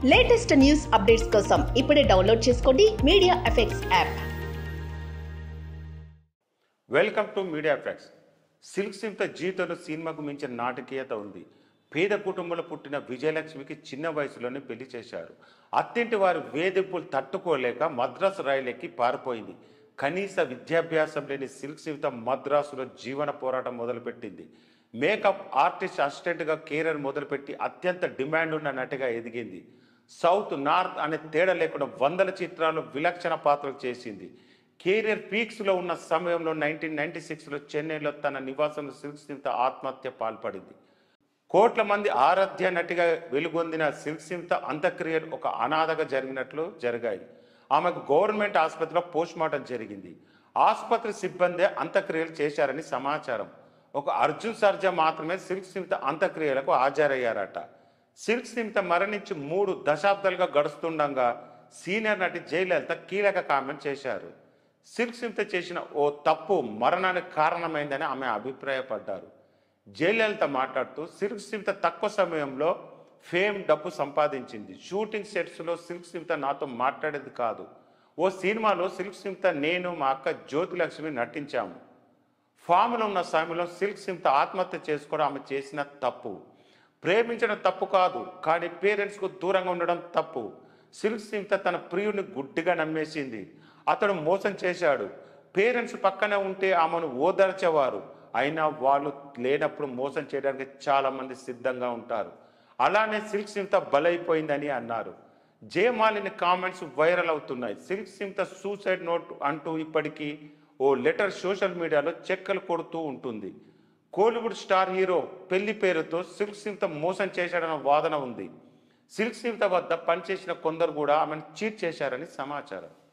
latest news updates కోసం ఇప్పుడే download చేసుకోండి media effects app welcome to media facts Silk Smitha జీవితంలో సినిమాకు మించిన నాటకీయత ఉంది పేద కుటుంబంలో పుట్టిన విజయలక్ష్మికి చిన్న వయసులోనే పెళ్లి చేశారు అత్తింటి వారి వేధింపులు తట్టుకోలేక మద్రాసు రైలెక్కి పారిపోయింది కనీస విద్యాభ్యాసం లేని సిల్క్ సివిత మద్రాసులో జీవన పోరాటం మొదలుపెట్టింది మేకప్ ఆర్టిస్ట్ అసిస్టెంట్గా కెరీర్ మొదలుపెట్టి అత్యంత డిమాండ్ ఉన్న నటిగా ఎదిగింది సౌత్ నార్త్ అనే తేడా లేకుండా వందల చిత్రాలు విలక్షణ పాత్రలు చేసింది కెరీర్ పీక్స్లో ఉన్న సమయంలో నైన్టీన్ నైన్టీ సిక్స్లో చెన్నైలో తన నివాసంలో సిల్క్ సింత ఆత్మహత్య పాల్పడింది కోట్ల మంది ఆరాధ్య నటిగా వెలుగొందిన సిల్క్ సింత అంత్యక్రియలు ఒక అనాథగా జరిగినట్లు జరిగాయి ఆమెకు గవర్నమెంట్ ఆసుపత్రిలో పోస్ట్ మార్టం జరిగింది ఆసుపత్రి సిబ్బంది అంత్యక్రియలు చేశారని సమాచారం ఒక అర్జున్ సర్జా మాత్రమే సిల్క్ సింత అంత్యక్రియలకు హాజరయ్యారట సిల్క్ స్మిత మరణించి మూడు దశాబ్దాలుగా గడుస్తుండగా సీనియర్ నటి జయలలిత కీలక కామెంట్ చేశారు సిల్క్ స్మిత చేసిన ఓ తప్పు మరణానికి కారణమైందని ఆమె అభిప్రాయపడ్డారు జయలలిత మాట్లాడుతూ సిల్క్ స్మిత తక్కువ సమయంలో ఫేమ్ డబ్బు సంపాదించింది షూటింగ్ సెట్స్లో సిల్క్ స్మిత నాతో మాట్లాడేది కాదు ఓ సినిమాలో సిల్క్ స్మిత నేను మా అక్క జ్యోతిలక్ష్మి నటించాము ఫామ్లో ఉన్న సమయంలో సిల్క్ సింత ఆత్మహత్య చేసుకోవడం ఆమె చేసిన తప్పు ప్రేమించడం తప్పు కాదు కానీ పేరెంట్స్కు దూరంగా ఉండడం తప్పు సిల్క్ సింత తన ప్రియుని గుడ్డిగా నమ్మేసింది అతడు మోసం చేశాడు పేరెంట్స్ పక్కనే ఉంటే ఆమెను ఓదార్చేవారు అయినా వాళ్ళు లేనప్పుడు మోసం చేయడానికి చాలా మంది సిద్ధంగా ఉంటారు అలానే సిల్క్ సింత బలైపోయిందని అన్నారు జయమాలిని కామెంట్స్ వైరల్ అవుతున్నాయి సిల్క్ సింత సూసైడ్ నోట్ అంటూ ఇప్పటికీ ఓ లెటర్ సోషల్ మీడియాలో చెక్కలు కొడుతూ ఉంటుంది కోలీవుడ్ స్టార్ హీరో పెళ్లి పేరుతో సిల్క్ సింత మోసం చేశాడన్న వాదన ఉంది సిల్క్ సింత వద్ద పనిచేసిన కొందరు కూడా ఆమెను చీట్ చేశారని సమాచారం